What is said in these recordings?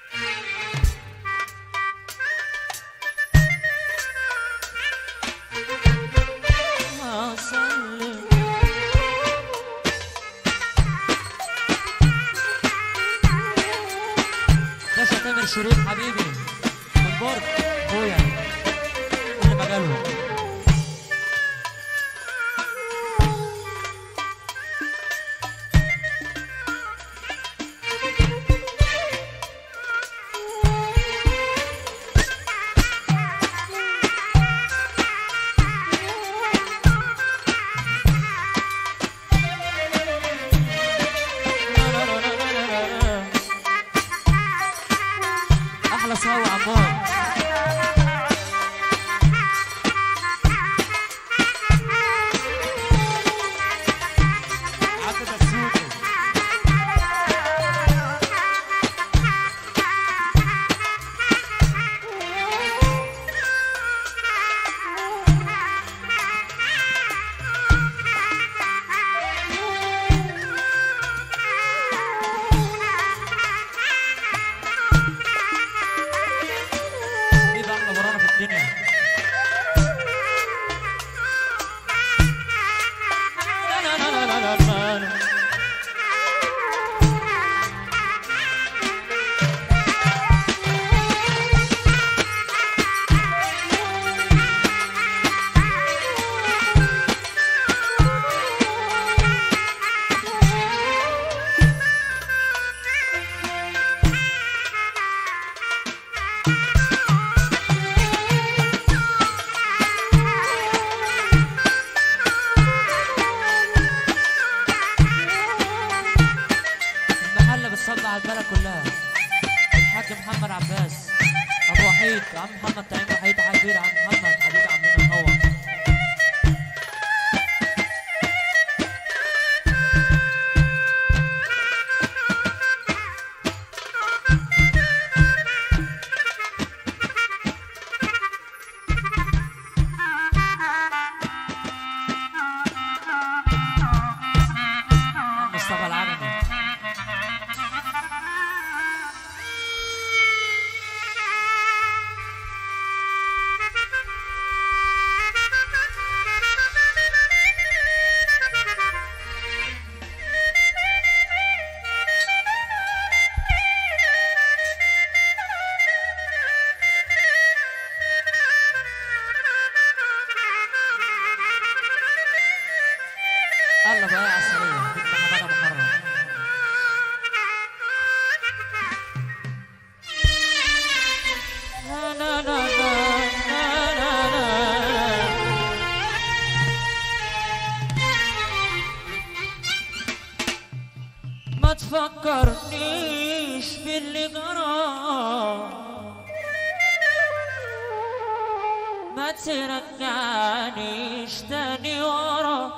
أصلي باشا تامر شريف حبيبي من برج اخويا كل مجاله احلى صاوي عمار عبد السوقي ايه بقى احنا ورانا في الدنيا لا لا لا لا لا لا لا. المحلة بتصدع على البلد كلها الحاج محمد عباس ابو وحيد عم محمد تعيين وحيد حبيبي عم محمد حبيبي عمنا منور عم مصطفى العجمي الله بقى يا عسلية بنت حمادة محرم لا لا لا لا لا لا لا ما تفكرنيش باللي جرى ما ترجعنيش تاني ورا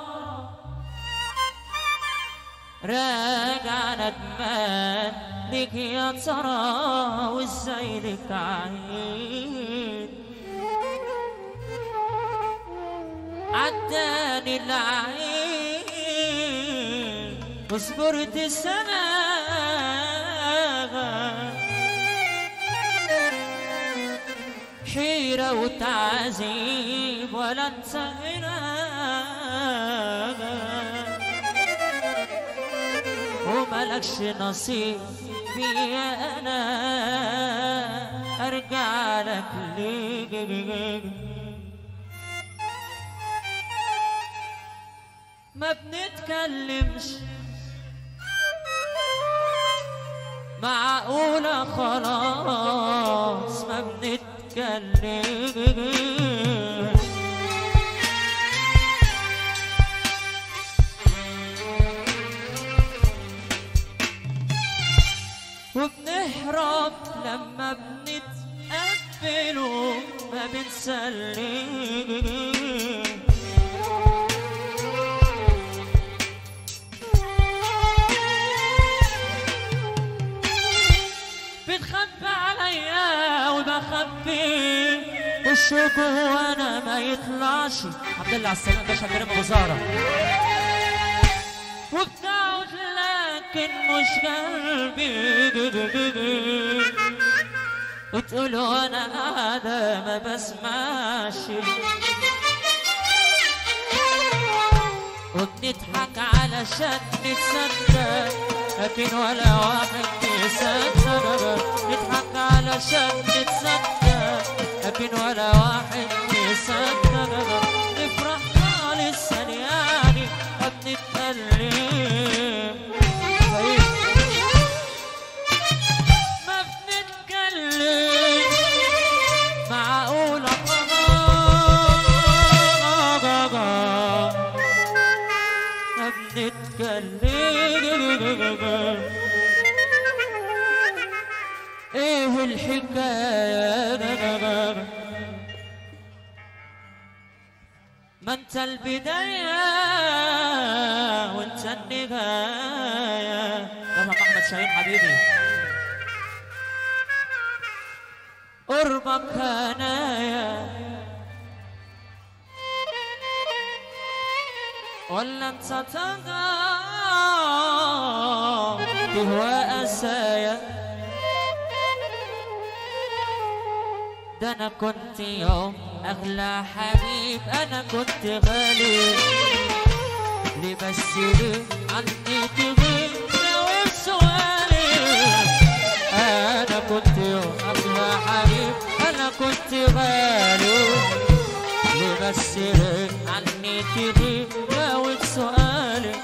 راجع ندمان لك يا ترى وازاي لك عيد عداني العيد وصبرت السنة حيرة وتعذيب ولا انت هنا وملكش نصيب فيا انا ارجع لك ليه ما بنتكلمش معقولة خلاص ما بنتكلم وبنهرب لما بنتقبل وما بنسلم بتخبى عليا وبخبي وشك وانا ما يطلعش الحمد لله على السلامة باشا كريم ابو زهرة وبتعود لكن مش قلبي وتقولوا انا قاعدة ما بسمعش وبنضحك علشان نتصدق لكن ولا واحد بيصدق نضحك علشان نتصدق لكن ولا واحد بيصدق نفرح خالص يعني ما بنتكلم طيب. ما بنتكلم معقولة ما بنتكلم ايه الحكاية ما انت البداية وانت النهاية طبعا احمد شاهين حبيبي قربك هنايا ولا انت تغى تهوى اسايا ده انا كنت يوم اغلى حبيب انا كنت غالي ليه بس ليه عني تغيب جاوب سؤالي انا كنت يوم اغلى حبيب انا كنت غالي ليه بس ليه عني تغيب جاوب سؤالي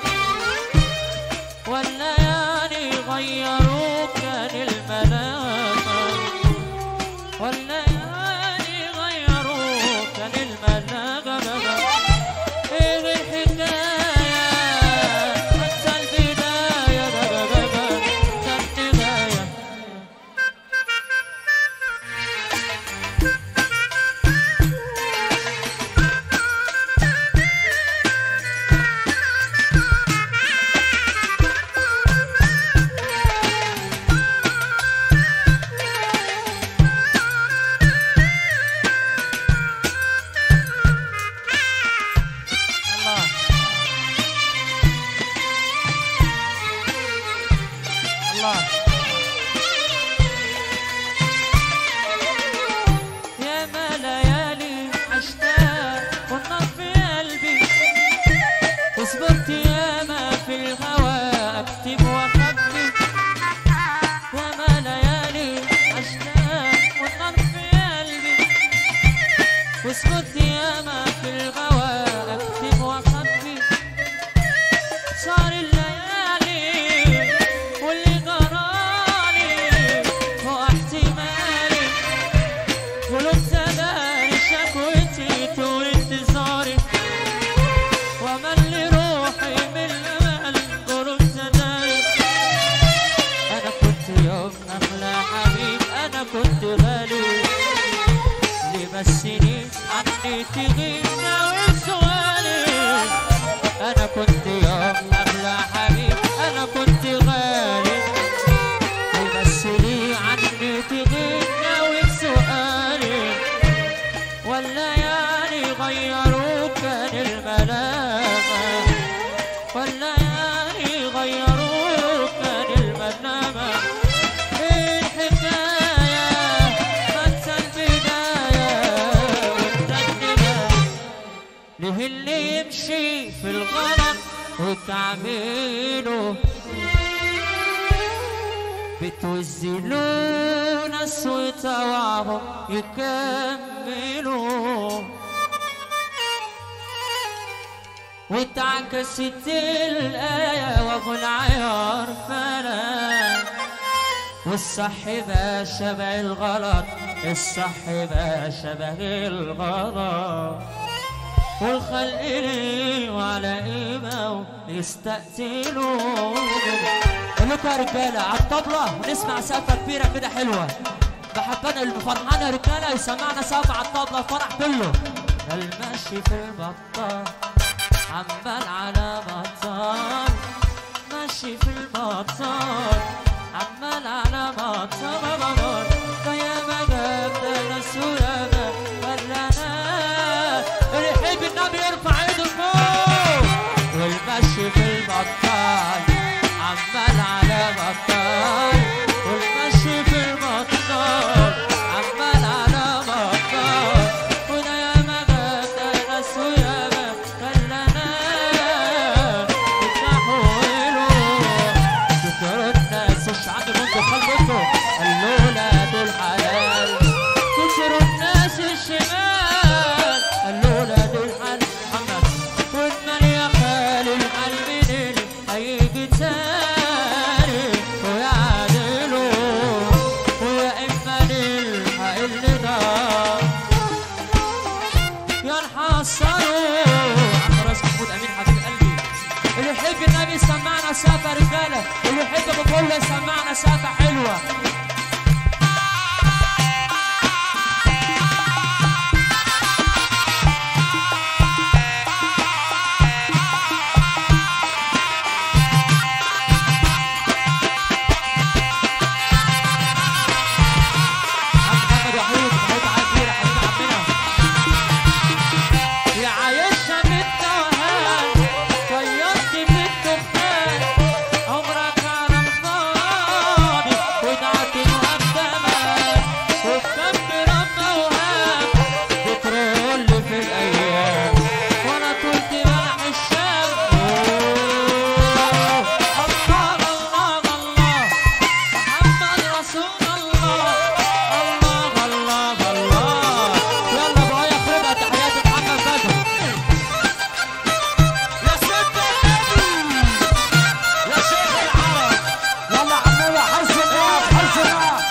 ولا يعني غيروا كان الملامة ولا يعني غيروا كان الملامة ايه الحكاية حتى البداية حتى النهاية الله الله يا ما ليالي عشتها والنار في قلبي وصبرت ياما في الهوى اكتب واخبي يا ما ليالي عشتها والنار في قلبي وصبرت ياما في الغوى اكتب واخبي صار الليالي واللي جرالي هو احتمالي قلوب تداري شكوتي طول انتظاري وملي روحي من الامل قلوب تداري انا كنت يوم اغلى حبيب انا كنت غالي ليه بس ليه عني تغيب ناوي سؤالي انا كنت يوم اغلى حبيب انا كنت غالي ليه بس ليه عني تغيب ناوي سؤالي ولا يعني غيروا كان الملامة ولا يعني غيروا كان المنامة ايه الحكاية انت البداية وانت النهاية ليه اللي يمشي في الغلط وتعمله بتوزلوا ناس وتوعهم يكملوا واتعكست الآية وأبو العيار فلا والصح بقى شبه الغلط الصح بقى شبه الغلط والخلق ليه وعلى قيمة يستقتلوا قول لكم يا رجالة على الطبلة ونسمع سقفة كبيرة كده حلوة بحبنا اللي فرحان يا رجالة يسمعنا سقفة على الطبلة الفرح كله ده المشي في البطال عمال على بطال ماشي في المطار عمال على بطال ده يا ما جاب ده ناس وياما ولا انا اللي يحب النبي يرفع ايده فوق والمشي في البطال عمال على بطال والمشي في المطار اللولاد الحلال كتر الناس الشمال اللولاد الحلال محمد ومن يا خالي الحل منين هيجي تاني ويعدلوا ويا اما نلحق اللي ضاع يا نحصروا عم راس محمود امين حبيب قلبي اللي يحب النبي يسمعنا سقفه رجاله اللي يحب ابو كله يسمعنا سقفه حلوه عم محمد وحيد محمود عبير حبيب عمنا يا عايشة بالتوهان طيرت بالدخان عمرك على الفاضي ودعت مقدمة وبكم رب وهام بترول في الأيام وأنا طولت ملح الشام الله الله الله محمد رسول الله الله الله الله يلا بقى يا خربة تحيات محمد بدر يا ست النبي يا شيخ العرب يلا عمنا حس الناس حس الناس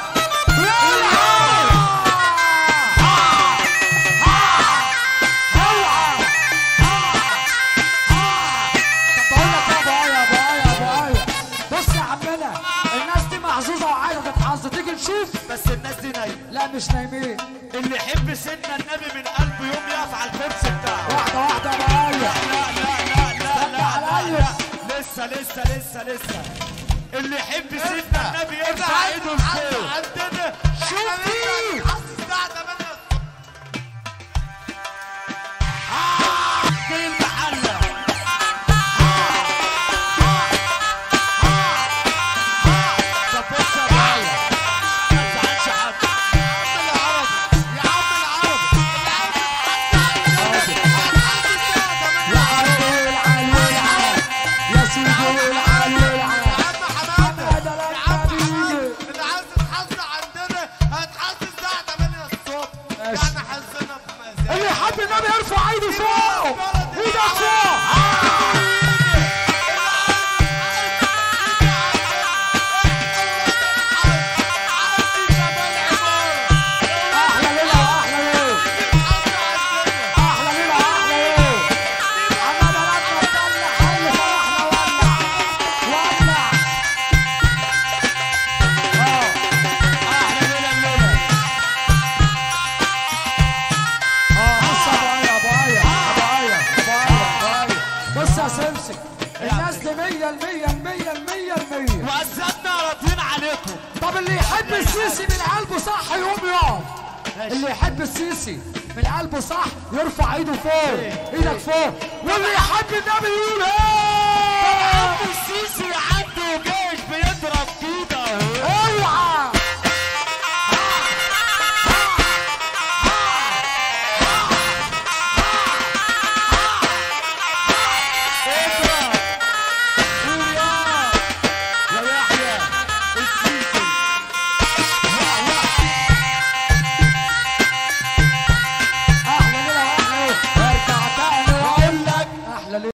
بقول لك يا بايا بايا بايا بص يا عمنا الناس دي محظوظه وعايزه تتحظ تيجي نشوف بس الناس دي نايمه لا مش نايمين اللي يحب سيدنا النبي من قلبه يوم يقف على الكرسي بتاعه واحده واحده بايا لا لا لا لا لا لا عليا. لا لسه لسه لسه لسه اللي يحب سيدنا النبي يرفع ايده لفوق عندنا شوفي في المحله طب بص يا بايا ما تزعلش حد يا عم العربي يا عمي العلي العلي يا سيدي العلي العلي عم حماده هذا يا عم لا حماده اللي عايز تتحظ عندنا هتحظ الساعه 8 الصبح ماشي. يعني حظنا بمزاج اللي يحب النبي يرفع ايده فوق ايدك فوق احلى ليله واحلى يوم احلى ليله واحلى يوم انا بلدنا تطلع حي فرحنا ولع ولع اه احلى ليله الليله اه بص يا بايا بايا بايا بايا بايا بص يا سمسم الناس دي 100 المية المية المية المية وأساتنا راضيين عليكم طب اللي يحب السيسي من قلبه صح يقوم يقف اللي يحب السيسي من قلبه صح يرفع ايده فوق ايدك فوق واللي يحب النبي يقول ايه السيسي عنده جيش بيضرب كده اهو اوعى